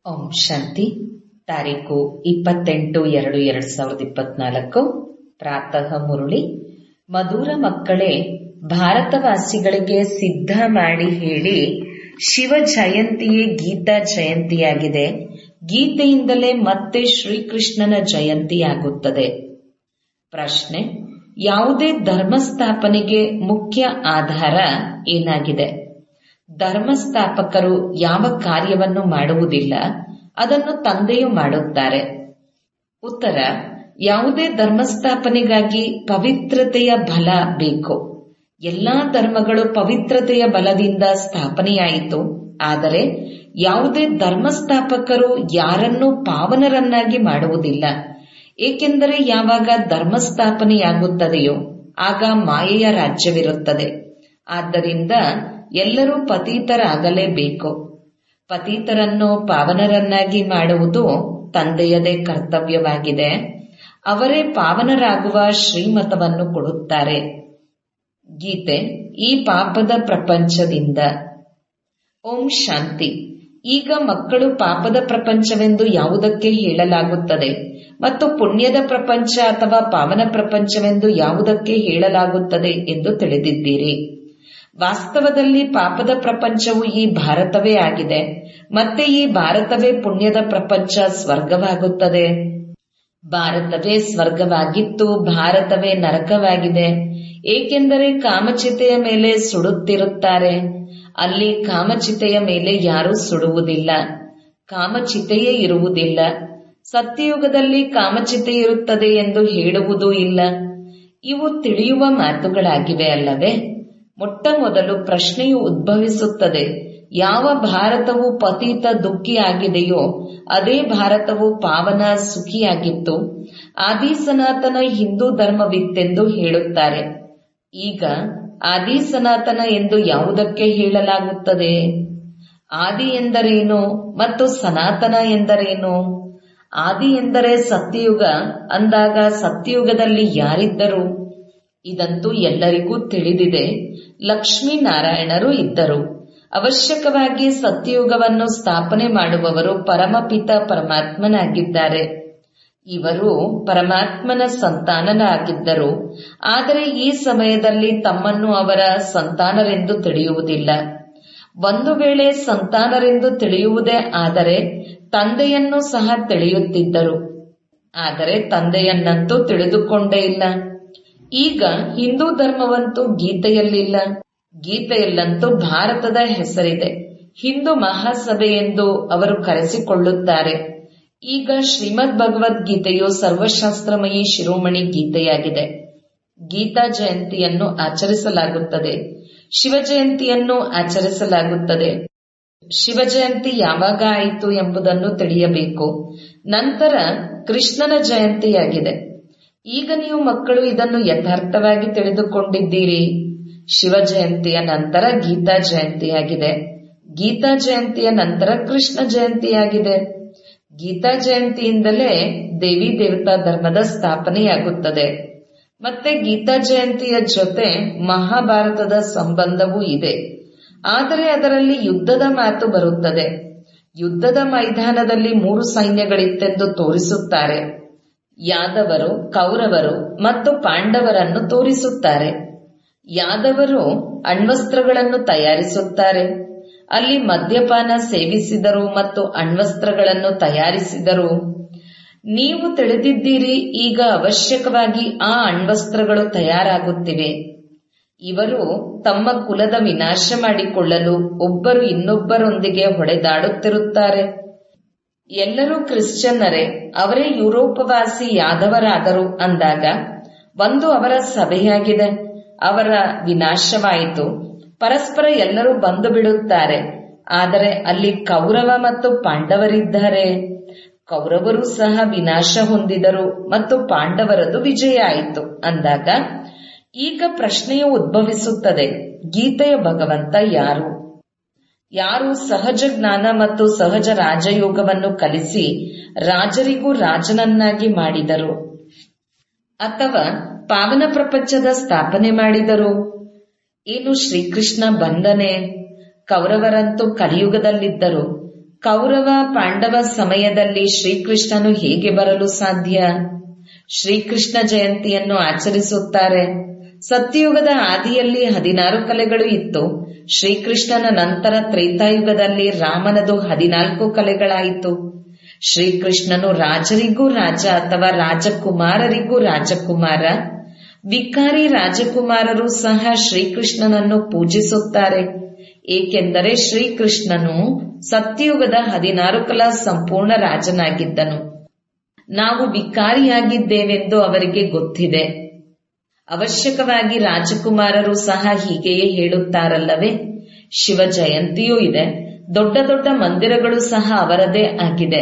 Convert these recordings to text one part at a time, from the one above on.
ಓಂ ಶಾಂತಿ ತಾರೀಕು ಇಪ್ಪತ್ತೆಂಟು ಎರಡು ಎರಡ್ ಸಾವಿರದ ಇಪ್ಪತ್ನಾಲ್ಕು ಪ್ರಾತಃ ಮುರುಳಿ ಮಧುರ ಮಕ್ಕಳೇ ಭಾರತವಾಸಿಗಳಿಗೆ ಸಿದ್ಧ ಮಾಡಿ ಹೇಳಿ ಶಿವ ಜಯಂತಿಯೇ ಗೀತಾ ಜಯಂತಿಯಾಗಿದೆ ಗೀತೆಯಿಂದಲೇ ಮತ್ತೆ ಶ್ರೀಕೃಷ್ಣನ ಜಯಂತಿಯಾಗುತ್ತದೆ ಪ್ರಶ್ನೆ ಯಾವುದೇ ಧರ್ಮ ಸ್ಥಾಪನೆಗೆ ಮುಖ್ಯ ಆಧಾರ ಏನಾಗಿದೆ ಧರ್ಮ ಸ್ಥಾಪಕರು ಯಾವ ಕಾರ್ಯವನ್ನು ಮಾಡುವುದಿಲ್ಲ ಅದನ್ನು ತಂದೆಯು ಮಾಡುತ್ತಾರೆ ಉತ್ತರ ಯಾವುದೇ ಧರ್ಮ ಸ್ಥಾಪನೆಗಾಗಿ ಪವಿತ್ರತೆಯ ಬಲ ಬೇಕು ಎಲ್ಲಾ ಧರ್ಮಗಳು ಪವಿತ್ರತೆಯ ಬಲದಿಂದ ಸ್ಥಾಪನೆಯಾಯಿತು ಆದರೆ ಯಾವುದೇ ಧರ್ಮ ಸ್ಥಾಪಕರು ಯಾರನ್ನೂ ಪಾವನರನ್ನಾಗಿ ಮಾಡುವುದಿಲ್ಲ ಏಕೆಂದರೆ ಯಾವಾಗ ಧರ್ಮ ಸ್ಥಾಪನೆಯಾಗುತ್ತದೆಯೋ ಆಗ ಮಾಯೆಯ ರಾಜ್ಯವಿರುತ್ತದೆ ಆದ್ದರಿಂದ ಎಲ್ಲರೂ ಪತೀತರಾಗಲೇಬೇಕು ಪತೀತರನ್ನು ಪಾವನರನ್ನಾಗಿ ಮಾಡುವುದು ತಂದೆಯದೇ ಕರ್ತವ್ಯವಾಗಿದೆ ಅವರೇ ಪಾವನರಾಗುವ ಶ್ರೀಮತವನ್ನು ಕೊಡುತ್ತಾರೆ ಗೀತೆ ಈ ಪಾಪದ ಪ್ರಪಂಚದಿಂದ ಓಂ ಶಾಂತಿ ಈಗ ಮಕ್ಕಳು ಪಾಪದ ಪ್ರಪಂಚವೆಂದು ಯಾವುದಕ್ಕೆ ಹೇಳಲಾಗುತ್ತದೆ ಮತ್ತು ಪುಣ್ಯದ ಪ್ರಪಂಚ ಅಥವಾ ಪಾವನ ಪ್ರಪಂಚವೆಂದು ಯಾವುದಕ್ಕೆ ಹೇಳಲಾಗುತ್ತದೆ ಎಂದು ತಿಳಿದಿದ್ದೀರಿ ವಾಸ್ತವದಲ್ಲಿ ಪಾಪದ ಪ್ರಪಂಚವು ಈ ಭಾರತವೇ ಆಗಿದೆ ಮತ್ತೆ ಈ ಭಾರತವೇ ಪುಣ್ಯದ ಪ್ರಪಂಚ ಸ್ವರ್ಗವಾಗುತ್ತದೆ ಭಾರತವೇ ಸ್ವರ್ಗವಾಗಿತ್ತು ಭಾರತವೇ ನರಕವಾಗಿದೆ ಏಕೆಂದರೆ ಕಾಮಚಿತೆಯ ಮೇಲೆ ಸುಡುತ್ತಿರುತ್ತಾರೆ ಅಲ್ಲಿ ಕಾಮಚಿತೆಯ ಮೇಲೆ ಯಾರೂ ಸುಡುವುದಿಲ್ಲ ಕಾಮಚಿತೆಯೇ ಇರುವುದಿಲ್ಲ ಸತ್ಯಯುಗದಲ್ಲಿ ಕಾಮಚಿತೆ ಇರುತ್ತದೆ ಎಂದು ಹೇಳುವುದೂ ಇಲ್ಲ ಇವು ತಿಳಿಯುವ ಮಾತುಗಳಾಗಿವೆ ಅಲ್ಲವೇ ಮೊಟ್ಟ ಮೊದಲು ಪ್ರಶ್ನೆಯು ಉದ್ಭವಿಸುತ್ತದೆ ಯಾವ ಭಾರತವು ಪತೀತ ದುಃಖಿಯಾಗಿದೆಯೋ ಅದೇ ಭಾರತವು ಪಾವನ ಸುಖಿಯಾಗಿತ್ತು ಆದಿ ಸನಾತನ ಹಿಂದೂ ಧರ್ಮವಿತ್ತೆಂದು ಹೇಳುತ್ತಾರೆ ಈಗ ಆದಿ ಸನಾತನ ಎಂದು ಯಾವುದಕ್ಕೆ ಹೇಳಲಾಗುತ್ತದೆ ಆದಿ ಎಂದರೇನು ಮತ್ತು ಸನಾತನ ಎಂದರೇನು ಆದಿ ಎಂದರೆ ಸತ್ಯಯುಗ ಅಂದಾಗ ಸತ್ಯಯುಗದಲ್ಲಿ ಯಾರಿದ್ದರು ಇದಂತೂ ಎಲ್ಲರಿಗೂ ತಿಳಿದಿದೆ ಲಕ್ಷ್ಮೀನಾರಾಯಣರು ಇದ್ದರು ಅವಶ್ಯಕವಾಗಿ ಸತ್ಯಯುಗವನ್ನು ಸ್ಥಾಪನೆ ಮಾಡುವವರು ಪರಮಪಿತ ಪರಮಾತ್ಮನಾಗಿದ್ದಾರೆ ಇವರು ಪರಮಾತ್ಮನ ಸಂತಾನನಾಗಿದ್ದರು ಆದರೆ ಈ ಸಮಯದಲ್ಲಿ ತಮ್ಮನ್ನು ಅವರ ಸಂತಾನರೆಂದು ತಿಳಿಯುವುದಿಲ್ಲ ಒಂದು ವೇಳೆ ಸಂತಾನರೆಂದು ತಿಳಿಯುವುದೇ ಆದರೆ ತಂದೆಯನ್ನು ಸಹ ತಿಳಿಯುತ್ತಿದ್ದರು ಆದರೆ ತಂದೆಯನ್ನಂತೂ ತಿಳಿದುಕೊಂಡೇ ಇಲ್ಲ ಈಗ ಹಿಂದೂ ಧರ್ಮವಂತೂ ಗೀತೆಯಲ್ಲಿಲ್ಲ ಗೀತೆಯಲ್ಲಂತೂ ಭಾರತದ ಹೆಸರಿದೆ ಹಿಂದೂ ಮಹಾಸಭೆ ಎಂದು ಅವರು ಕರೆಸಿಕೊಳ್ಳುತ್ತಾರೆ ಈಗ ಶ್ರೀಮದ್ ಭಗವದ್ಗೀತೆಯು ಸರ್ವಶಾಸ್ತ್ರಮಯಿ ಶಿರೋಮಣಿ ಗೀತೆಯಾಗಿದೆ ಗೀತಾ ಜಯಂತಿಯನ್ನು ಆಚರಿಸಲಾಗುತ್ತದೆ ಶಿವ ಜಯಂತಿಯನ್ನು ಆಚರಿಸಲಾಗುತ್ತದೆ ಶಿವ ಜಯಂತಿ ಯಾವಾಗ ಆಯಿತು ಎಂಬುದನ್ನು ತಿಳಿಯಬೇಕು ನಂತರ ಕೃಷ್ಣನ ಜಯಂತಿಯಾಗಿದೆ ಈಗ ನೀವು ಮಕ್ಕಳು ಇದನ್ನು ಯಥಾರ್ಥವಾಗಿ ತಿಳಿದುಕೊಂಡಿದ್ದೀರಿ ಶಿವ ಜಯಂತಿಯ ನಂತರ ಗೀತಾ ಜಯಂತಿಯಾಗಿದೆ ಗೀತಾ ಜಯಂತಿಯ ನಂತರ ಕೃಷ್ಣ ಜಯಂತಿಯಾಗಿದೆ ಗೀತಾ ಜಯಂತಿಯಿಂದಲೇ ದೇವಿ ದೇವತಾ ಧರ್ಮದ ಸ್ಥಾಪನೆಯಾಗುತ್ತದೆ ಮತ್ತೆ ಗೀತಾ ಜಯಂತಿಯ ಜೊತೆ ಮಹಾಭಾರತದ ಸಂಬಂಧವೂ ಇದೆ ಆದರೆ ಅದರಲ್ಲಿ ಯುದ್ಧದ ಮಾತು ಬರುತ್ತದೆ ಯುದ್ಧದ ಮೈದಾನದಲ್ಲಿ ಮೂರು ಸೈನ್ಯಗಳಿತ್ತೆಂದು ತೋರಿಸುತ್ತಾರೆ ಯಾದವರು ಕೌರವರು ಮತ್ತು ಪಾಂಡವರನ್ನು ತೋರಿಸುತ್ತಾರೆ ಯಾದವರು ಅಣ್ವಸ್ತ್ರಗಳನ್ನು ತಯಾರಿಸುತ್ತಾರೆ ಅಲ್ಲಿ ಮದ್ಯಪಾನ ಸೇವಿಸಿದರು ಮತ್ತು ಅಣ್ವಸ್ತ್ರಗಳನ್ನು ತಯಾರಿಸಿದರು ನೀವು ತಿಳಿದಿದ್ದೀರಿ ಈಗ ಅವಶ್ಯಕವಾಗಿ ಆ ಅಣ್ವಸ್ತ್ರಗಳು ತಯಾರಾಗುತ್ತಿವೆ ಇವರು ತಮ್ಮ ಕುಲದ ವಿನಾಶ ಮಾಡಿಕೊಳ್ಳಲು ಒಬ್ಬರು ಇನ್ನೊಬ್ಬರೊಂದಿಗೆ ಹೊಡೆದಾಡುತ್ತಿರುತ್ತಾರೆ ಎಲ್ಲರೂ ಕ್ರಿಶ್ಚಿಯನ್ನರೇ ಅವರೇ ಯುರೋಪವಾಸಿ ಯಾದವರಾದರು ಅಂದಾಗ ಒಂದು ಅವರ ಸಭೆಯಾಗಿದೆ ಅವರ ವಿನಾಶವಾಯಿತು ಪರಸ್ಪರ ಎಲ್ಲರೂ ಬಂದು ಬಿಡುತ್ತಾರೆ ಆದರೆ ಅಲ್ಲಿ ಕೌರವ ಮತ್ತು ಪಾಂಡವರಿದ್ದಾರೆ ಕೌರವರು ಸಹ ವಿನಾಶ ಹೊಂದಿದರು ಮತ್ತು ಪಾಂಡವರದು ವಿಜಯ ಆಯಿತು ಅಂದಾಗ ಈಗ ಪ್ರಶ್ನೆಯು ಉದ್ಭವಿಸುತ್ತದೆ ಗೀತೆಯ ಭಗವಂತ ಯಾರು ಯಾರು ಸಹಜ ಜ್ಞಾನ ಮತ್ತು ಸಹಜ ರಾಜಯೋಗವನ್ನು ಕಲಿಸಿ ರಾಜರಿಗೂ ರಾಜನನ್ನಾಗಿ ಮಾಡಿದರು ಅಥವಾ ಪಾವನ ಪ್ರಪಂಚದ ಸ್ಥಾಪನೆ ಮಾಡಿದರು ಏನು ಶ್ರೀಕೃಷ್ಣ ಬಂದನೆ ಕೌರವರಂತೂ ಕಲಿಯುಗದಲ್ಲಿದ್ದರು ಕೌರವ ಪಾಂಡವ ಸಮಯದಲ್ಲಿ ಶ್ರೀಕೃಷ್ಣನು ಹೇಗೆ ಬರಲು ಸಾಧ್ಯ ಶ್ರೀಕೃಷ್ಣ ಜಯಂತಿಯನ್ನು ಆಚರಿಸುತ್ತಾರೆ ಸತ್ಯಯುಗದ ಆದಿಯಲ್ಲಿ ಹದಿನಾರು ಕಲೆಗಳು ಇತ್ತು ಶ್ರೀಕೃಷ್ಣನ ನಂತರ ತ್ರೇತಾಯುಗದಲ್ಲಿ ರಾಮನದು ಹದಿನಾಲ್ಕು ಕಲೆಗಳಾಯಿತು ಶ್ರೀಕೃಷ್ಣನು ರಾಜರಿಗೂ ರಾಜ ಅಥವಾ ರಾಜಕುಮಾರರಿಗೂ ರಾಜಕುಮಾರ ವಿಕಾರಿ ರಾಜಕುಮಾರರು ಸಹ ಶ್ರೀಕೃಷ್ಣನನ್ನು ಪೂಜಿಸುತ್ತಾರೆ ಏಕೆಂದರೆ ಶ್ರೀಕೃಷ್ಣನು ಸತ್ಯಯುಗದ ಹದಿನಾರು ಕಲಾ ಸಂಪೂರ್ಣ ರಾಜನಾಗಿದ್ದನು ನಾವು ವಿಕಾರಿಯಾಗಿದ್ದೇವೆಂದು ಅವರಿಗೆ ಗೊತ್ತಿದೆ ಅವಶ್ಯಕವಾಗಿ ರಾಜಕುಮಾರರು ಸಹ ಹೀಗೆಯೇ ಹೇಳುತ್ತಾರಲ್ಲವೇ ಶಿವ ಜಯಂತಿಯೂ ಇದೆ ದೊಡ್ಡ ದೊಡ್ಡ ಮಂದಿರಗಳು ಸಹ ಅವರದೇ ಆಗಿದೆ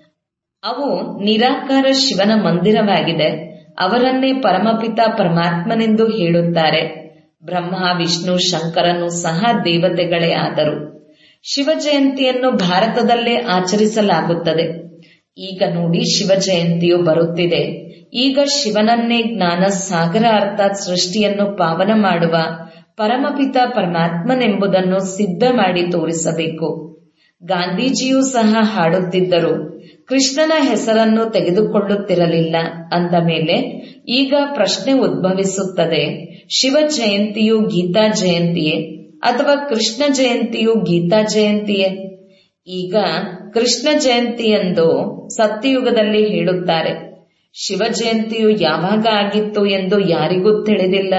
ಅವು ನಿರಾಕಾರ ಶಿವನ ಮಂದಿರವಾಗಿದೆ ಅವರನ್ನೇ ಪರಮಪಿತ ಪರಮಾತ್ಮನೆಂದು ಹೇಳುತ್ತಾರೆ ಬ್ರಹ್ಮ ವಿಷ್ಣು ಶಂಕರನು ಸಹ ದೇವತೆಗಳೇ ಆದರು ಶಿವ ಜಯಂತಿಯನ್ನು ಭಾರತದಲ್ಲೇ ಆಚರಿಸಲಾಗುತ್ತದೆ ಈಗ ನೋಡಿ ಶಿವ ಜಯಂತಿಯು ಬರುತ್ತಿದೆ ಈಗ ಶಿವನನ್ನೇ ಜ್ಞಾನ ಸಾಗರ ಅರ್ಥಾತ್ ಸೃಷ್ಟಿಯನ್ನು ಪಾವನ ಮಾಡುವ ಪರಮಪಿತ ಪರಮಾತ್ಮನೆಂಬುದನ್ನು ಸಿದ್ಧ ಮಾಡಿ ತೋರಿಸಬೇಕು ಗಾಂಧೀಜಿಯೂ ಸಹ ಹಾಡುತ್ತಿದ್ದರು ಕೃಷ್ಣನ ಹೆಸರನ್ನು ತೆಗೆದುಕೊಳ್ಳುತ್ತಿರಲಿಲ್ಲ ಅಂದ ಮೇಲೆ ಈಗ ಪ್ರಶ್ನೆ ಉದ್ಭವಿಸುತ್ತದೆ ಶಿವ ಜಯಂತಿಯು ಗೀತಾ ಜಯಂತಿಯೇ ಅಥವಾ ಕೃಷ್ಣ ಜಯಂತಿಯು ಗೀತಾ ಜಯಂತಿಯೇ ಈಗ ಕೃಷ್ಣ ಜಯಂತಿ ಎಂದು ಸತ್ಯಯುಗದಲ್ಲಿ ಹೇಳುತ್ತಾರೆ ಶಿವ ಜಯಂತಿಯು ಯಾವಾಗ ಆಗಿತ್ತು ಎಂದು ಯಾರಿಗೂ ತಿಳಿದಿಲ್ಲ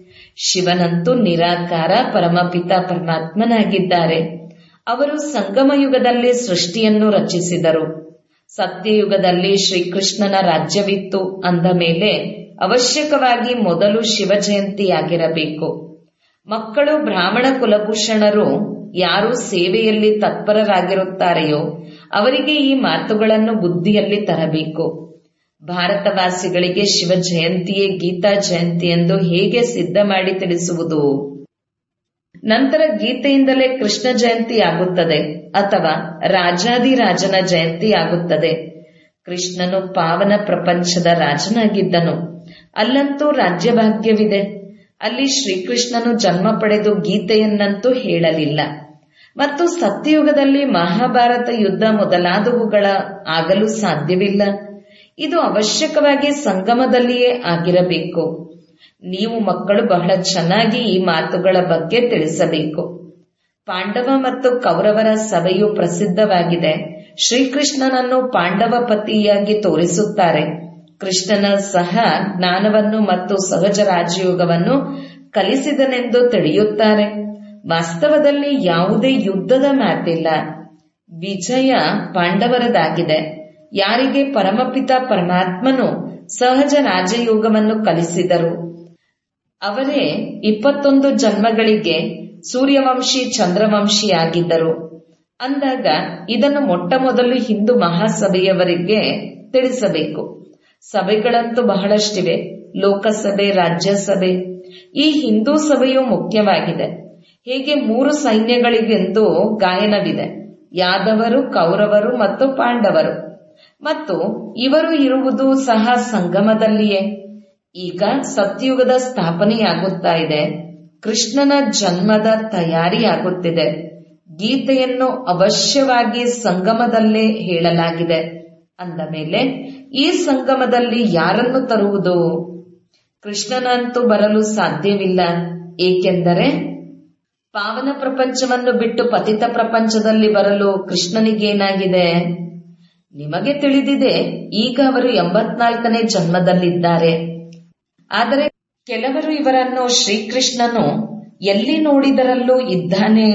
ಶಿವನಂತೂ ನಿರಾಕಾರ ಪರಮಪಿತ ಪರಮಾತ್ಮನಾಗಿದ್ದಾರೆ ಅವರು ಸಂಗಮ ಯುಗದಲ್ಲಿ ಸೃಷ್ಟಿಯನ್ನು ರಚಿಸಿದರು ಸತ್ಯಯುಗದಲ್ಲಿ ಶ್ರೀಕೃಷ್ಣನ ರಾಜ್ಯವಿತ್ತು ಅಂದ ಮೇಲೆ ಅವಶ್ಯಕವಾಗಿ ಮೊದಲು ಶಿವ ಜಯಂತಿಯಾಗಿರಬೇಕು ಮಕ್ಕಳು ಬ್ರಾಹ್ಮಣ ಕುಲಭೂಷಣರು ಯಾರು ಸೇವೆಯಲ್ಲಿ ತತ್ಪರರಾಗಿರುತ್ತಾರೆಯೋ ಅವರಿಗೆ ಈ ಮಾತುಗಳನ್ನು ಬುದ್ಧಿಯಲ್ಲಿ ತರಬೇಕು ಭಾರತವಾಸಿಗಳಿಗೆ ಶಿವ ಜಯಂತಿಯೇ ಗೀತಾ ಜಯಂತಿ ಎಂದು ಹೇಗೆ ಸಿದ್ಧ ಮಾಡಿ ತಿಳಿಸುವುದು ನಂತರ ಗೀತೆಯಿಂದಲೇ ಕೃಷ್ಣ ಜಯಂತಿ ಆಗುತ್ತದೆ ಅಥವಾ ರಾಜಾದಿರಾಜನ ಜಯಂತಿ ಆಗುತ್ತದೆ ಕೃಷ್ಣನು ಪಾವನ ಪ್ರಪಂಚದ ರಾಜನಾಗಿದ್ದನು ಅಲ್ಲಂತೂ ರಾಜ್ಯಭಾಗ್ಯವಿದೆ ಅಲ್ಲಿ ಶ್ರೀಕೃಷ್ಣನು ಜನ್ಮ ಪಡೆದು ಗೀತೆಯನ್ನಂತೂ ಹೇಳಲಿಲ್ಲ ಮತ್ತು ಸತ್ಯಯುಗದಲ್ಲಿ ಮಹಾಭಾರತ ಯುದ್ಧ ಮೊದಲಾದವುಗಳ ಆಗಲು ಸಾಧ್ಯವಿಲ್ಲ ಇದು ಅವಶ್ಯಕವಾಗಿ ಸಂಗಮದಲ್ಲಿಯೇ ಆಗಿರಬೇಕು ನೀವು ಮಕ್ಕಳು ಬಹಳ ಚೆನ್ನಾಗಿ ಈ ಮಾತುಗಳ ಬಗ್ಗೆ ತಿಳಿಸಬೇಕು ಪಾಂಡವ ಮತ್ತು ಕೌರವರ ಸಭೆಯು ಪ್ರಸಿದ್ಧವಾಗಿದೆ ಶ್ರೀಕೃಷ್ಣನನ್ನು ಪಾಂಡವ ಪತಿಯಾಗಿ ತೋರಿಸುತ್ತಾರೆ ಕೃಷ್ಣನ ಸಹ ಜ್ಞಾನವನ್ನು ಮತ್ತು ಸಹಜ ರಾಜಯೋಗವನ್ನು ಕಲಿಸಿದನೆಂದು ತಿಳಿಯುತ್ತಾರೆ ವಾಸ್ತವದಲ್ಲಿ ಯಾವುದೇ ಯುದ್ಧದ ಮಾತಿಲ್ಲ ವಿಜಯ ಪಾಂಡವರದಾಗಿದೆ ಯಾರಿಗೆ ಪರಮಪಿತ ಪರಮಾತ್ಮನು ಸಹಜ ರಾಜಯೋಗವನ್ನು ಕಲಿಸಿದರು ಅವರೇ ಇಪ್ಪತ್ತೊಂದು ಜನ್ಮಗಳಿಗೆ ಸೂರ್ಯವಂಶಿ ಚಂದ್ರವಂಶಿಯಾಗಿದ್ದರು ಅಂದಾಗ ಇದನ್ನು ಮೊಟ್ಟ ಮೊದಲು ಹಿಂದೂ ಮಹಾಸಭೆಯವರಿಗೆ ತಿಳಿಸಬೇಕು ಸಭೆಗಳಂತೂ ಬಹಳಷ್ಟಿವೆ ಲೋಕಸಭೆ ರಾಜ್ಯಸಭೆ ಈ ಹಿಂದೂ ಸಭೆಯು ಮುಖ್ಯವಾಗಿದೆ ಹೇಗೆ ಮೂರು ಸೈನ್ಯಗಳಿಗೆಂದು ಗಾಯನವಿದೆ ಯಾದವರು ಕೌರವರು ಮತ್ತು ಪಾಂಡವರು ಮತ್ತು ಇವರು ಇರುವುದು ಸಹ ಸಂಗಮದಲ್ಲಿಯೇ ಈಗ ಸತ್ಯುಗದ ಸ್ಥಾಪನೆಯಾಗುತ್ತಾ ಇದೆ ಕೃಷ್ಣನ ಜನ್ಮದ ತಯಾರಿಯಾಗುತ್ತಿದೆ ಗೀತೆಯನ್ನು ಅವಶ್ಯವಾಗಿ ಸಂಗಮದಲ್ಲೇ ಹೇಳಲಾಗಿದೆ ಅಂದ ಮೇಲೆ ಈ ಸಂಗಮದಲ್ಲಿ ಯಾರನ್ನು ತರುವುದು ಕೃಷ್ಣನಂತೂ ಬರಲು ಸಾಧ್ಯವಿಲ್ಲ ಏಕೆಂದರೆ ಪಾವನ ಪ್ರಪಂಚವನ್ನು ಬಿಟ್ಟು ಪತಿತ ಪ್ರಪಂಚದಲ್ಲಿ ಬರಲು ಕೃಷ್ಣನಿಗೇನಾಗಿದೆ ನಿಮಗೆ ತಿಳಿದಿದೆ ಈಗ ಅವರು ಎಂಬತ್ನಾಲ್ಕನೇ ಜನ್ಮದಲ್ಲಿದ್ದಾರೆ ಆದರೆ ಕೆಲವರು ಇವರನ್ನು ಶ್ರೀಕೃಷ್ಣನು ಎಲ್ಲಿ ನೋಡಿದರಲ್ಲೂ ಇದ್ದಾನೆ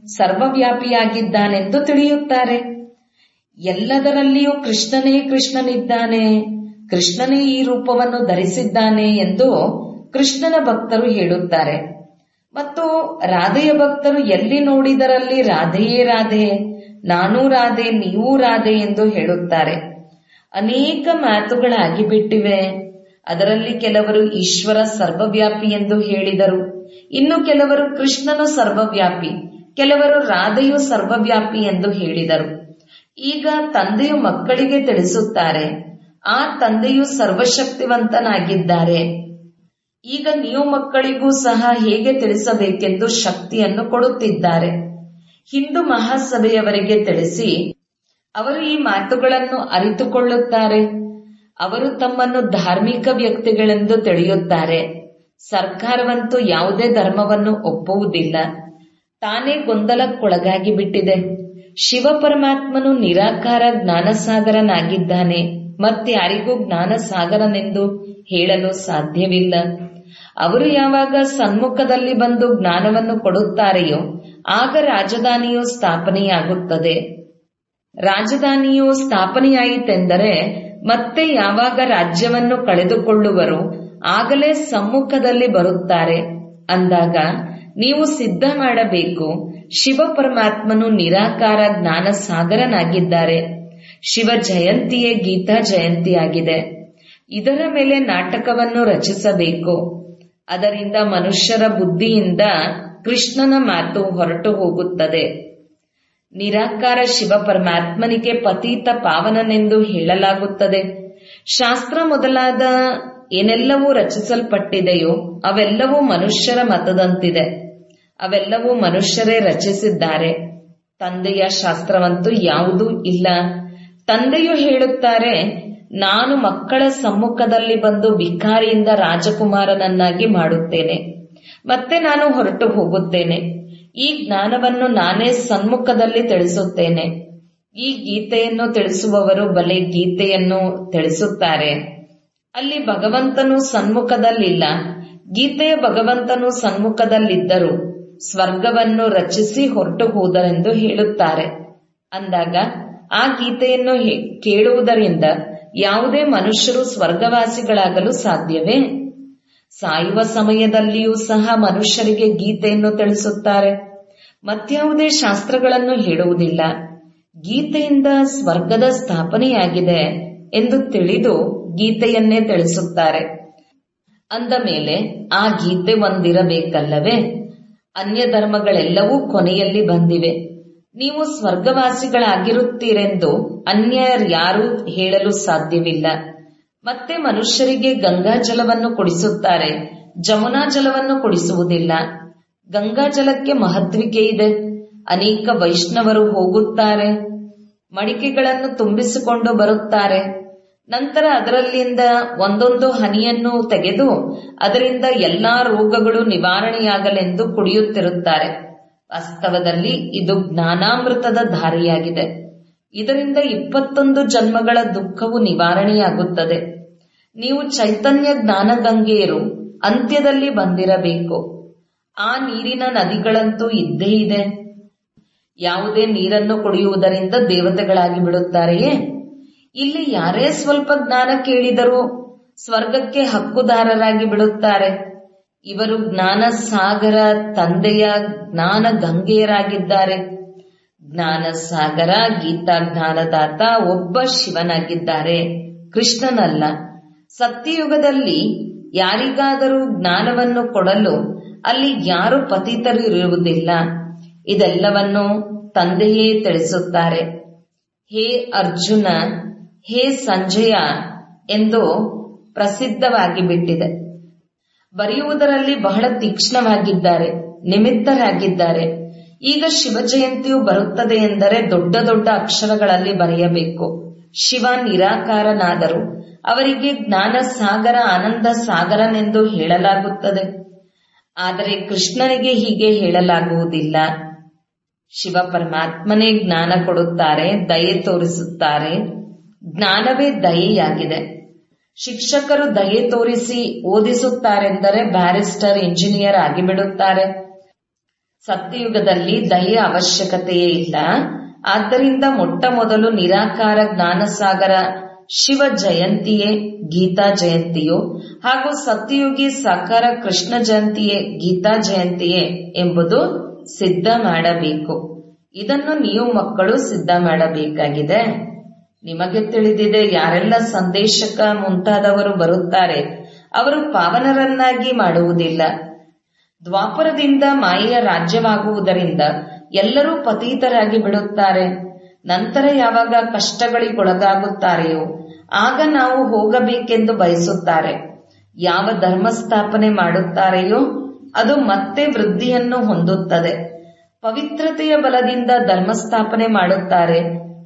ಸರ್ವವ್ಯಾಪಿಯಾಗಿದ್ದಾನೆಂದು ತಿಳಿಯುತ್ತಾರೆ ಎಲ್ಲದರಲ್ಲಿಯೂ ಕೃಷ್ಣನೇ ಕೃಷ್ಣನಿದ್ದಾನೆ ಕೃಷ್ಣನೇ ಈ ರೂಪವನ್ನು ಧರಿಸಿದ್ದಾನೆ ಎಂದು ಕೃಷ್ಣನ ಭಕ್ತರು ಹೇಳುತ್ತಾರೆ ಮತ್ತು ರಾಧೆಯ ಭಕ್ತರು ಎಲ್ಲಿ ನೋಡಿದರಲ್ಲಿ ರಾಧೆಯೇ ರಾಧೆ ನಾನೂ ರಾಧೆ ನೀವೂ ರಾಧೆ ಎಂದು ಹೇಳುತ್ತಾರೆ ಅನೇಕ ಮಾತುಗಳಾಗಿ ಬಿಟ್ಟಿವೆ ಅದರಲ್ಲಿ ಕೆಲವರು ಈಶ್ವರ ಸರ್ವವ್ಯಾಪಿ ಎಂದು ಹೇಳಿದರು ಇನ್ನು ಕೆಲವರು ಕೃಷ್ಣನು ಸರ್ವವ್ಯಾಪಿ ಕೆಲವರು ರಾಧೆಯು ಸರ್ವವ್ಯಾಪಿ ಎಂದು ಹೇಳಿದರು ಈಗ ತಂದೆಯು ಮಕ್ಕಳಿಗೆ ತಿಳಿಸುತ್ತಾರೆ ಆ ತಂದೆಯು ಸರ್ವಶಕ್ತಿವಂತನಾಗಿದ್ದಾರೆ ಈಗ ನೀವು ಮಕ್ಕಳಿಗೂ ಸಹ ಹೇಗೆ ತಿಳಿಸಬೇಕೆಂದು ಶಕ್ತಿಯನ್ನು ಕೊಡುತ್ತಿದ್ದಾರೆ ಹಿಂದೂ ಮಹಾಸಭೆಯವರಿಗೆ ತಿಳಿಸಿ ಅವರು ಈ ಮಾತುಗಳನ್ನು ಅರಿತುಕೊಳ್ಳುತ್ತಾರೆ ಅವರು ತಮ್ಮನ್ನು ಧಾರ್ಮಿಕ ವ್ಯಕ್ತಿಗಳೆಂದು ತಿಳಿಯುತ್ತಾರೆ ಸರ್ಕಾರವಂತೂ ಯಾವುದೇ ಧರ್ಮವನ್ನು ಒಪ್ಪುವುದಿಲ್ಲ ತಾನೇ ಗೊಂದಲಕ್ಕೊಳಗಾಗಿ ಬಿಟ್ಟಿದೆ ಶಿವ ಪರಮಾತ್ಮನು ನಿರಾಕಾರ ಜ್ಞಾನಸಾಗರನಾಗಿದ್ದಾನೆ ಮತ್ಯಾರಿಗೂ ಜ್ಞಾನಸಾಗರನೆಂದು ಹೇಳಲು ಸಾಧ್ಯವಿಲ್ಲ ಅವರು ಯಾವಾಗ ಸನ್ಮುಖದಲ್ಲಿ ಬಂದು ಜ್ಞಾನವನ್ನು ಕೊಡುತ್ತಾರೆಯೋ ಆಗ ರಾಜಧಾನಿಯು ಸ್ಥಾಪನೆಯಾಗುತ್ತದೆ ರಾಜಧಾನಿಯು ಸ್ಥಾಪನೆಯಾಯಿತೆಂದರೆ ಮತ್ತೆ ಯಾವಾಗ ರಾಜ್ಯವನ್ನು ಕಳೆದುಕೊಳ್ಳುವರು ಆಗಲೇ ಸಮ್ಮುಖದಲ್ಲಿ ಬರುತ್ತಾರೆ ಅಂದಾಗ ನೀವು ಸಿದ್ಧ ಮಾಡಬೇಕು ಶಿವ ಪರಮಾತ್ಮನು ನಿರಾಕಾರ ಜ್ಞಾನ ಸಾಗರನಾಗಿದ್ದಾರೆ ಶಿವ ಜಯಂತಿಯೇ ಗೀತಾ ಜಯಂತಿಯಾಗಿದೆ ಇದರ ಮೇಲೆ ನಾಟಕವನ್ನು ರಚಿಸಬೇಕು ಅದರಿಂದ ಮನುಷ್ಯರ ಬುದ್ಧಿಯಿಂದ ಕೃಷ್ಣನ ಮಾತು ಹೊರಟು ಹೋಗುತ್ತದೆ ನಿರಾಕಾರ ಶಿವ ಪರಮಾತ್ಮನಿಗೆ ಪತೀತ ಪಾವನನೆಂದು ಹೇಳಲಾಗುತ್ತದೆ ಶಾಸ್ತ್ರ ಮೊದಲಾದ ಏನೆಲ್ಲವೂ ರಚಿಸಲ್ಪಟ್ಟಿದೆಯೋ ಅವೆಲ್ಲವೂ ಮನುಷ್ಯರ ಮತದಂತಿದೆ ಅವೆಲ್ಲವೂ ಮನುಷ್ಯರೇ ರಚಿಸಿದ್ದಾರೆ ತಂದೆಯ ಶಾಸ್ತ್ರವಂತೂ ಯಾವುದೂ ಇಲ್ಲ ತಂದೆಯು ಹೇಳುತ್ತಾರೆ ನಾನು ಮಕ್ಕಳ ಸಮ್ಮುಖದಲ್ಲಿ ಬಂದು ವಿಕಾರಿಯಿಂದ ರಾಜಕುಮಾರನನ್ನಾಗಿ ಮಾಡುತ್ತೇನೆ ಮತ್ತೆ ನಾನು ಹೊರಟು ಹೋಗುತ್ತೇನೆ ಈ ಜ್ಞಾನವನ್ನು ನಾನೇ ಸನ್ಮುಖದಲ್ಲಿ ತಿಳಿಸುತ್ತೇನೆ ಈ ಗೀತೆಯನ್ನು ತಿಳಿಸುವವರು ಬಲೆ ಗೀತೆಯನ್ನು ತಿಳಿಸುತ್ತಾರೆ ಅಲ್ಲಿ ಭಗವಂತನು ಸನ್ಮುಖದಲ್ಲಿಲ್ಲ ಗೀತೆಯ ಭಗವಂತನು ಸನ್ಮುಖದಲ್ಲಿದ್ದರು ಸ್ವರ್ಗವನ್ನು ರಚಿಸಿ ಹೊರಟು ಹೋದರೆಂದು ಹೇಳುತ್ತಾರೆ ಅಂದಾಗ ಆ ಗೀತೆಯನ್ನು ಕೇಳುವುದರಿಂದ ಯಾವುದೇ ಮನುಷ್ಯರು ಸ್ವರ್ಗವಾಸಿಗಳಾಗಲು ಸಾಧ್ಯವೇ ಸಾಯುವ ಸಮಯದಲ್ಲಿಯೂ ಸಹ ಮನುಷ್ಯರಿಗೆ ಗೀತೆಯನ್ನು ತಿಳಿಸುತ್ತಾರೆ ಮತ್ಯಾವುದೇ ಶಾಸ್ತ್ರಗಳನ್ನು ಹೇಳುವುದಿಲ್ಲ ಗೀತೆಯಿಂದ ಸ್ವರ್ಗದ ಸ್ಥಾಪನೆಯಾಗಿದೆ ಎಂದು ತಿಳಿದು ಗೀತೆಯನ್ನೇ ತಿಳಿಸುತ್ತಾರೆ ಅಂದ ಮೇಲೆ ಆ ಗೀತೆ ಒಂದಿರಬೇಕಲ್ಲವೇ ಅನ್ಯ ಧರ್ಮಗಳೆಲ್ಲವೂ ಕೊನೆಯಲ್ಲಿ ಬಂದಿವೆ ನೀವು ಸ್ವರ್ಗವಾಸಿಗಳಾಗಿರುತ್ತೀರೆಂದು ಅನ್ಯರ್ಯಾರೂ ಹೇಳಲು ಸಾಧ್ಯವಿಲ್ಲ ಮತ್ತೆ ಮನುಷ್ಯರಿಗೆ ಗಂಗಾ ಜಲವನ್ನು ಕುಡಿಸುತ್ತಾರೆ ಜಮುನಾ ಜಲವನ್ನು ಕುಡಿಸುವುದಿಲ್ಲ ಗಂಗಾ ಜಲಕ್ಕೆ ಮಹತ್ವಿಕೆ ಇದೆ ಅನೇಕ ವೈಷ್ಣವರು ಹೋಗುತ್ತಾರೆ ಮಡಿಕೆಗಳನ್ನು ತುಂಬಿಸಿಕೊಂಡು ಬರುತ್ತಾರೆ ನಂತರ ಅದರಲ್ಲಿಂದ ಒಂದೊಂದು ಹನಿಯನ್ನು ತೆಗೆದು ಅದರಿಂದ ಎಲ್ಲಾ ರೋಗಗಳು ನಿವಾರಣೆಯಾಗಲೆಂದು ಕುಡಿಯುತ್ತಿರುತ್ತಾರೆ ವಾಸ್ತವದಲ್ಲಿ ಇದು ಜ್ಞಾನಾಮೃತದ ದಾರಿಯಾಗಿದೆ ಇದರಿಂದ ಇಪ್ಪತ್ತೊಂದು ಜನ್ಮಗಳ ದುಃಖವು ನಿವಾರಣೆಯಾಗುತ್ತದೆ ನೀವು ಚೈತನ್ಯ ಜ್ಞಾನಗಂಗೆಯರು ಅಂತ್ಯದಲ್ಲಿ ಬಂದಿರಬೇಕು ಆ ನೀರಿನ ನದಿಗಳಂತೂ ಇದ್ದೇ ಇದೆ ಯಾವುದೇ ನೀರನ್ನು ಕುಡಿಯುವುದರಿಂದ ದೇವತೆಗಳಾಗಿ ಬಿಡುತ್ತಾರೆಯೇ ಇಲ್ಲಿ ಯಾರೇ ಸ್ವಲ್ಪ ಜ್ಞಾನ ಕೇಳಿದರೂ ಸ್ವರ್ಗಕ್ಕೆ ಹಕ್ಕುದಾರರಾಗಿ ಬಿಡುತ್ತಾರೆ ಇವರು ಜ್ಞಾನ ಸಾಗರ ತಂದೆಯ ಜ್ಞಾನ ಗಂಗೆಯರಾಗಿದ್ದಾರೆ ಜ್ಞಾನ ಸಾಗರ ಗೀತಾ ಜ್ಞಾನದಾತ ಒಬ್ಬ ಶಿವನಾಗಿದ್ದಾರೆ ಕೃಷ್ಣನಲ್ಲ ಸತ್ಯಯುಗದಲ್ಲಿ ಯಾರಿಗಾದರೂ ಜ್ಞಾನವನ್ನು ಕೊಡಲು ಅಲ್ಲಿ ಯಾರು ಪತಿತರು ಇರುವುದಿಲ್ಲ ಇದೆಲ್ಲವನ್ನು ತಂದೆಯೇ ತಿಳಿಸುತ್ತಾರೆ ಹೇ ಅರ್ಜುನ ಹೇ ಸಂಜಯ ಎಂದು ಪ್ರಸಿದ್ಧವಾಗಿ ಬಿಟ್ಟಿದೆ ಬರೆಯುವುದರಲ್ಲಿ ಬಹಳ ತೀಕ್ಷ್ಣವಾಗಿದ್ದಾರೆ ನಿಮಿತ್ತರಾಗಿದ್ದಾರೆ ಈಗ ಶಿವ ಜಯಂತಿಯು ಬರುತ್ತದೆ ಎಂದರೆ ದೊಡ್ಡ ದೊಡ್ಡ ಅಕ್ಷರಗಳಲ್ಲಿ ಬರೆಯಬೇಕು ಶಿವ ನಿರಾಕಾರನಾದರು ಅವರಿಗೆ ಜ್ಞಾನ ಸಾಗರ ಆನಂದ ಸಾಗರನೆಂದು ಹೇಳಲಾಗುತ್ತದೆ ಆದರೆ ಕೃಷ್ಣನಿಗೆ ಹೀಗೆ ಹೇಳಲಾಗುವುದಿಲ್ಲ ಶಿವ ಪರಮಾತ್ಮನೇ ಜ್ಞಾನ ಕೊಡುತ್ತಾರೆ ದಯೆ ತೋರಿಸುತ್ತಾರೆ ಜ್ಞಾನವೇ ದಯೆಯಾಗಿದೆ ಶಿಕ್ಷಕರು ದಯೆ ತೋರಿಸಿ ಓದಿಸುತ್ತಾರೆಂದರೆ ಬ್ಯಾರಿಸ್ಟರ್ ಇಂಜಿನಿಯರ್ ಆಗಿಬಿಡುತ್ತಾರೆ ಸತ್ಯಯುಗದಲ್ಲಿ ದಯೆ ಅವಶ್ಯಕತೆಯೇ ಇಲ್ಲ ಆದ್ದರಿಂದ ಮೊಟ್ಟ ಮೊದಲು ನಿರಾಕಾರ ಜ್ಞಾನಸಾಗರ ಶಿವ ಜಯಂತಿಯೇ ಗೀತಾ ಜಯಂತಿಯೋ ಹಾಗೂ ಸತ್ಯಯುಗಿ ಸಾಕಾರ ಕೃಷ್ಣ ಜಯಂತಿಯೇ ಗೀತಾ ಜಯಂತಿಯೇ ಎಂಬುದು ಸಿದ್ಧ ಮಾಡಬೇಕು ಇದನ್ನು ನೀವು ಮಕ್ಕಳು ಸಿದ್ಧ ಮಾಡಬೇಕಾಗಿದೆ ನಿಮಗೆ ತಿಳಿದಿದೆ ಯಾರೆಲ್ಲ ಸಂದೇಶಕ ಮುಂತಾದವರು ಬರುತ್ತಾರೆ ಅವರು ಪಾವನರನ್ನಾಗಿ ಮಾಡುವುದಿಲ್ಲ ದ್ವಾಪರದಿಂದ ಮಾಯೆಯ ರಾಜ್ಯವಾಗುವುದರಿಂದ ಎಲ್ಲರೂ ಪತೀತರಾಗಿ ಬಿಡುತ್ತಾರೆ ನಂತರ ಯಾವಾಗ ಕಷ್ಟಗಳಿಗೊಳಗಾಗುತ್ತಾರೆಯೋ ಆಗ ನಾವು ಹೋಗಬೇಕೆಂದು ಬಯಸುತ್ತಾರೆ ಯಾವ ಧರ್ಮ ಸ್ಥಾಪನೆ ಮಾಡುತ್ತಾರೆಯೋ ಅದು ಮತ್ತೆ ವೃದ್ಧಿಯನ್ನು ಹೊಂದುತ್ತದೆ ಪವಿತ್ರತೆಯ ಬಲದಿಂದ ಧರ್ಮಸ್ಥಾಪನೆ ಮಾಡುತ್ತಾರೆ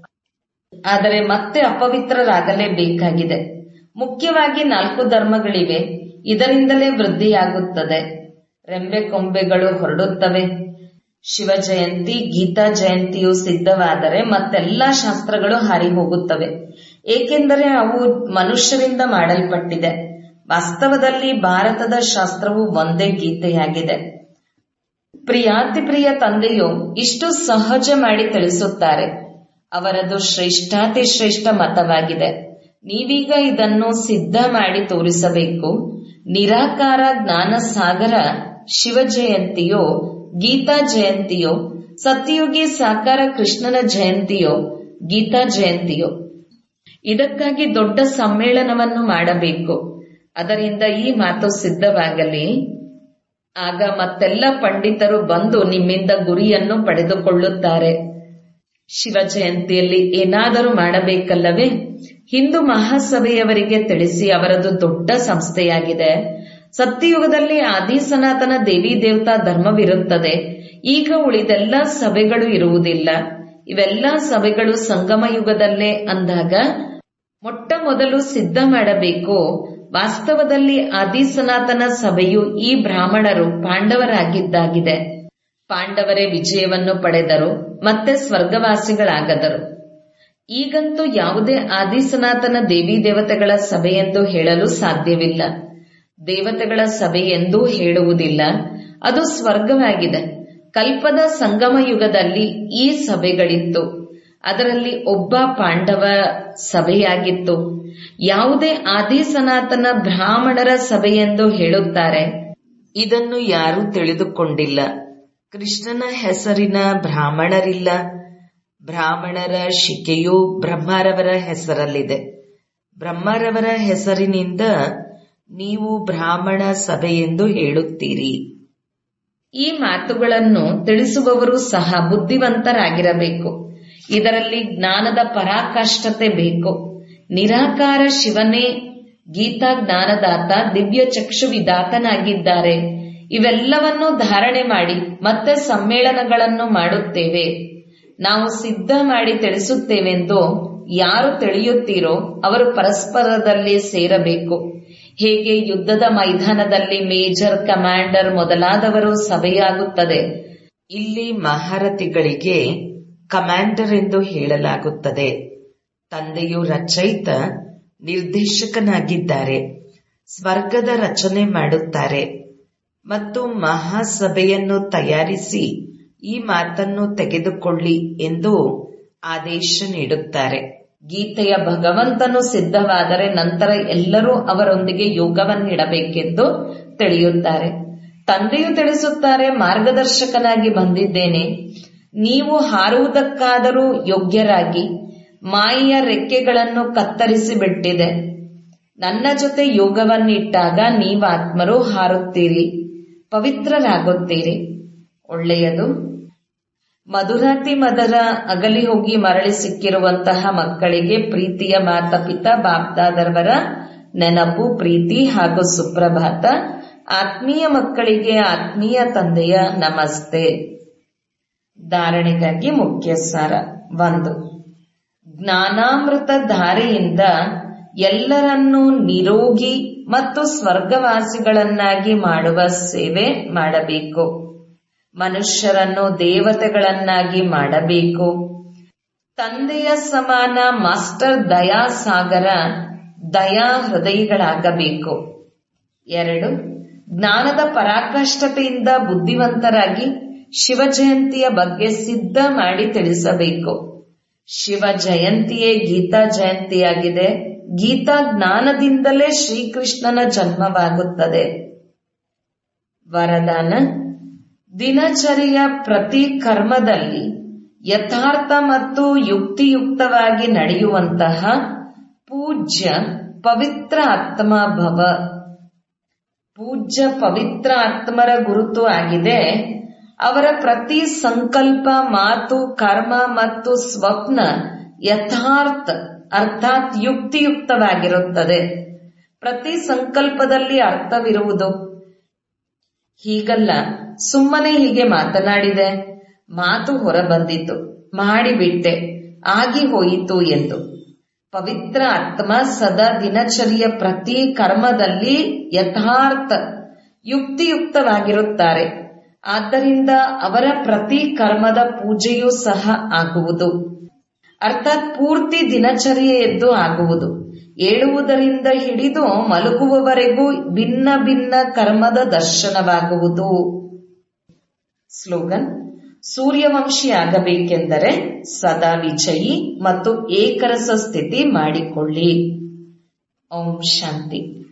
ಆದರೆ ಮತ್ತೆ ಅಪವಿತ್ರರಾಗಲೇಬೇಕಾಗಿದೆ ಮುಖ್ಯವಾಗಿ ನಾಲ್ಕು ಧರ್ಮಗಳಿವೆ ಇದರಿಂದಲೇ ವೃದ್ಧಿಯಾಗುತ್ತದೆ ರೆಂಬೆ ಕೊಂಬೆಗಳು ಹೊರಡುತ್ತವೆ ಶಿವ ಜಯಂತಿ ಗೀತಾ ಜಯಂತಿಯು ಸಿದ್ಧವಾದರೆ ಮತ್ತೆಲ್ಲ ಶಾಸ್ತ್ರಗಳು ಹಾರಿ ಹೋಗುತ್ತವೆ ಏಕೆಂದರೆ ಅವು ಮನುಷ್ಯರಿಂದ ಮಾಡಲ್ಪಟ್ಟಿದೆ ವಾಸ್ತವದಲ್ಲಿ ಭಾರತದ ಶಾಸ್ತ್ರವು ಒಂದೇ ಗೀತೆಯಾಗಿದೆ ಪ್ರಿಯಾತಿ ಪ್ರಿಯ ತಂದೆಯು ಇಷ್ಟು ಸಹಜ ಮಾಡಿ ತಿಳಿಸುತ್ತಾರೆ ಅವರದು ಶ್ರೇಷ್ಠಾತಿ ಶ್ರೇಷ್ಠ ಮತವಾಗಿದೆ ನೀವೀಗ ಇದನ್ನು ಸಿದ್ಧ ಮಾಡಿ ತೋರಿಸಬೇಕು ನಿರಾಕಾರ ಜ್ಞಾನ ಸಾಗರ ಶಿವ ಜಯಂತಿಯೋ ಗೀತಾ ಜಯಂತಿಯೋ ಸತ್ಯಯುಗಿ ಸಾಕಾರ ಕೃಷ್ಣನ ಜಯಂತಿಯೋ ಗೀತಾ ಜಯಂತಿಯೋ ಇದಕ್ಕಾಗಿ ದೊಡ್ಡ ಸಮ್ಮೇಳನವನ್ನು ಮಾಡಬೇಕು ಅದರಿಂದ ಈ ಮಾತು ಸಿದ್ಧವಾಗಲಿ ಆಗ ಮತ್ತೆಲ್ಲ ಪಂಡಿತರು ಬಂದು ನಿಮ್ಮಿಂದ ಗುರಿಯನ್ನು ಪಡೆದುಕೊಳ್ಳುತ್ತಾರೆ ಶಿವ ಜಯಂತಿಯಲ್ಲಿ ಏನಾದರೂ ಮಾಡಬೇಕಲ್ಲವೇ ಹಿಂದೂ ಮಹಾಸಭೆಯವರಿಗೆ ತಿಳಿಸಿ ಅವರದು ದೊಡ್ಡ ಸಂಸ್ಥೆಯಾಗಿದೆ ಸತ್ಯಯುಗದಲ್ಲಿ ಆದಿ ಸನಾತನ ದೇವಿ ದೇವತಾ ಧರ್ಮವಿರುತ್ತದೆ ಈಗ ಉಳಿದೆಲ್ಲ ಸಭೆಗಳು ಇರುವುದಿಲ್ಲ ಇವೆಲ್ಲ ಸಭೆಗಳು ಸಂಗಮ ಯುಗದಲ್ಲೇ ಅಂದಾಗ ಮೊಟ್ಟ ಮೊದಲು ಸಿದ್ಧ ಮಾಡಬೇಕು ವಾಸ್ತವದಲ್ಲಿ ಆದಿ ಸನಾತನ ಸಭೆಯು ಈ ಬ್ರಾಹ್ಮಣರು ಪಾಂಡವರಾಗಿದ್ದಾಗಿದೆ ಪಾಂಡವರೇ ವಿಜಯವನ್ನು ಪಡೆದರು ಮತ್ತೆ ಸ್ವರ್ಗವಾಸಿಗಳಾಗದರು ಈಗಂತೂ ಯಾವುದೇ ಆದಿ ಸನಾತನ ದೇವಿ ದೇವತೆಗಳ ಸಭೆಯೆಂದು ಹೇಳಲು ಸಾಧ್ಯವಿಲ್ಲ ದೇವತೆಗಳ ಸಭೆ ಎಂದೂ ಹೇಳುವುದಿಲ್ಲ ಅದು ಸ್ವರ್ಗವಾಗಿದೆ ಕಲ್ಪದ ಸಂಗಮ ಯುಗದಲ್ಲಿ ಈ ಸಭೆಗಳಿತ್ತು ಅದರಲ್ಲಿ ಒಬ್ಬ ಪಾಂಡವ ಸಭೆಯಾಗಿತ್ತು ಯಾವುದೇ ಆದಿ ಸನಾತನ ಬ್ರಾಹ್ಮಣರ ಸಭೆಯೆಂದು ಹೇಳುತ್ತಾರೆ ಇದನ್ನು ಯಾರೂ ತಿಳಿದುಕೊಂಡಿಲ್ಲ ಕೃಷ್ಣನ ಹೆಸರಿನ ಬ್ರಾಹ್ಮಣರಿಲ್ಲ ಬ್ರಾಹ್ಮಣರ ಶಿಕೆಯು ಬ್ರಹ್ಮರವರ ಹೆಸರಲ್ಲಿದೆ ಬ್ರಹ್ಮರವರ ಹೆಸರಿನಿಂದ ನೀವು ಬ್ರಾಹ್ಮಣ ಸಭೆಯೆಂದು ಹೇಳುತ್ತೀರಿ ಈ ಮಾತುಗಳನ್ನು ತಿಳಿಸುವವರು ಸಹ ಬುದ್ಧಿವಂತರಾಗಿರಬೇಕು ಇದರಲ್ಲಿ ಜ್ಞಾನದ ಪರಾಕಾಷ್ಠತೆ ಬೇಕು ನಿರಾಕಾರ ಶಿವನೇ ಗೀತಾ ಜ್ಞಾನದಾತ ದಿವ್ಯ ಚಕ್ಷು ವಿದಾತನಾಗಿದ್ದಾರೆ ಇವೆಲ್ಲವನ್ನೂ ಧಾರಣೆ ಮಾಡಿ ಮತ್ತೆ ಸಮ್ಮೇಳನಗಳನ್ನು ಮಾಡುತ್ತೇವೆ ನಾವು ಸಿದ್ಧ ಮಾಡಿ ತಿಳಿಸುತ್ತೇವೆಂದು ಯಾರು ತಿಳಿಯುತ್ತೀರೋ ಅವರು ಪರಸ್ಪರದಲ್ಲಿ ಸೇರಬೇಕು ಹೇಗೆ ಯುದ್ಧದ ಮೈದಾನದಲ್ಲಿ ಮೇಜರ್ ಕಮಾಂಡರ್ ಮೊದಲಾದವರು ಸಭೆಯಾಗುತ್ತದೆ ಇಲ್ಲಿ ಮಹಾರಥಿಗಳಿಗೆ ಕಮಾಂಡರ್ ಎಂದು ಹೇಳಲಾಗುತ್ತದೆ ತಂದೆಯು ರಚಯಿತ ನಿರ್ದೇಶಕನಾಗಿದ್ದಾರೆ ಸ್ವರ್ಗದ ರಚನೆ ಮಾಡುತ್ತಾರೆ ಮತ್ತು ಮಹಾಸಭೆಯನ್ನು ತಯಾರಿಸಿ ಈ ಮಾತನ್ನು ತೆಗೆದುಕೊಳ್ಳಿ ಎಂದು ಆದೇಶ ನೀಡುತ್ತಾರೆ ಗೀತೆಯ ಭಗವಂತನು ಸಿದ್ಧವಾದರೆ ನಂತರ ಎಲ್ಲರೂ ಅವರೊಂದಿಗೆ ಯೋಗವನ್ನಿಡಬೇಕೆಂದು ತಿಳಿಯುತ್ತಾರೆ ತಂದೆಯು ತಿಳಿಸುತ್ತಾರೆ ಮಾರ್ಗದರ್ಶಕನಾಗಿ ಬಂದಿದ್ದೇನೆ ನೀವು ಹಾರುವುದಕ್ಕಾದರೂ ಯೋಗ್ಯರಾಗಿ ಮಾಯೆಯ ರೆಕ್ಕೆಗಳನ್ನು ಕತ್ತರಿಸಿ ಬಿಟ್ಟಿದೆ ನನ್ನ ಜೊತೆ ಯೋಗವನ್ನಿಟ್ಟಾಗ ನೀವಾತ್ಮರು ಹಾರುತ್ತೀರಿ ಪವಿತ್ರರಾಗುತ್ತೀರಿ ಒಳ್ಳೆಯದು ಮಧುರಾತಿ ಮದರ ಅಗಲಿ ಹೋಗಿ ಮರಳಿ ಸಿಕ್ಕಿರುವಂತಹ ಮಕ್ಕಳಿಗೆ ಪ್ರೀತಿಯ ಮಾತಪಿತ ಬಾಪ್ದಾದರವರ ನೆನಪು ಪ್ರೀತಿ ಹಾಗೂ ಸುಪ್ರಭಾತ ಆತ್ಮೀಯ ಮಕ್ಕಳಿಗೆ ಆತ್ಮೀಯ ತಂದೆಯ ನಮಸ್ತೆ ಧಾರಣೆಗಾಗಿ ಮುಖ್ಯ ಸಾರ ಒಂದು ಜ್ಞಾನಾಮೃತ ಧಾರೆಯಿಂದ ಎಲ್ಲರನ್ನೂ ನಿರೋಗಿ ಮತ್ತು ಸ್ವರ್ಗವಾಸಿಗಳನ್ನಾಗಿ ಮಾಡುವ ಸೇವೆ ಮಾಡಬೇಕು ಮನುಷ್ಯರನ್ನು ದೇವತೆಗಳನ್ನಾಗಿ ಮಾಡಬೇಕು ತಂದೆಯ ಸಮಾನ ಮಾಸ್ಟರ್ ದಯಾಸಾಗರ ದಯಾ ಹೃದಯಗಳಾಗಬೇಕು ಎರಡು ಜ್ಞಾನದ ಪರಾಕಾಷ್ಠತೆಯಿಂದ ಬುದ್ಧಿವಂತರಾಗಿ ಶಿವ ಜಯಂತಿಯ ಬಗ್ಗೆ ಸಿದ್ಧ ಮಾಡಿ ತಿಳಿಸಬೇಕು ಶಿವ ಜಯಂತಿಯೇ ಗೀತಾ ಜಯಂತಿಯಾಗಿದೆ ಗೀತಾ ಜ್ಞಾನದಿಂದಲೇ ಶ್ರೀಕೃಷ್ಣನ ಜನ್ಮವಾಗುತ್ತದೆ ವರದಾನ ದಿನಚರಿಯ ಪ್ರತಿ ಕರ್ಮದಲ್ಲಿ ಯಥಾರ್ಥ ಮತ್ತು ಯುಕ್ತಿಯುಕ್ತವಾಗಿ ನಡೆಯುವಂತಹ ಪೂಜ್ಯ ಪವಿತ್ರ ಆತ್ಮ ಭವ ಪೂಜ್ಯ ಪವಿತ್ರ ಆತ್ಮರ ಗುರುತು ಆಗಿದೆ ಅವರ ಪ್ರತಿ ಸಂಕಲ್ಪ ಮಾತು ಕರ್ಮ ಮತ್ತು ಸ್ವಪ್ನ ಯಥಾರ್ಥ ಅರ್ಥಾತ್ ಯುಕ್ತಿಯುಕ್ತವಾಗಿರುತ್ತದೆ ಪ್ರತಿ ಸಂಕಲ್ಪದಲ್ಲಿ ಅರ್ಥವಿರುವುದು ಹೀಗಲ್ಲ ಸುಮ್ಮನೆ ಹೀಗೆ ಮಾತನಾಡಿದೆ ಮಾತು ಹೊರಬಂದಿತು ಮಾಡಿಬಿಟ್ಟೆ ಆಗಿ ಹೋಯಿತು ಎಂದು ಪವಿತ್ರ ಆತ್ಮ ಸದಾ ದಿನಚರಿಯ ಪ್ರತಿ ಕರ್ಮದಲ್ಲಿ ಯಥಾರ್ಥ ಯುಕ್ತಿಯುಕ್ತವಾಗಿರುತ್ತಾರೆ ಆದ್ದರಿಂದ ಅವರ ಪ್ರತಿ ಕರ್ಮದ ಪೂಜೆಯೂ ಸಹ ಆಗುವುದು ಅರ್ಥಾತ್ ಪೂರ್ತಿ ದಿನಚರಿಯೆದ್ದು ಆಗುವುದು ಏಳುವುದರಿಂದ ಹಿಡಿದು ಮಲಗುವವರೆಗೂ ಭಿನ್ನ ಭಿನ್ನ ಕರ್ಮದ ದರ್ಶನವಾಗುವುದು ಸ್ಲೋಗನ್ ಸೂರ್ಯವಂಶಿ ಆಗಬೇಕೆಂದರೆ ಸದಾ ವಿಜಯಿ ಮತ್ತು ಏಕರಸ ಸ್ಥಿತಿ ಮಾಡಿಕೊಳ್ಳಿ ಓಂ ಶಾಂತಿ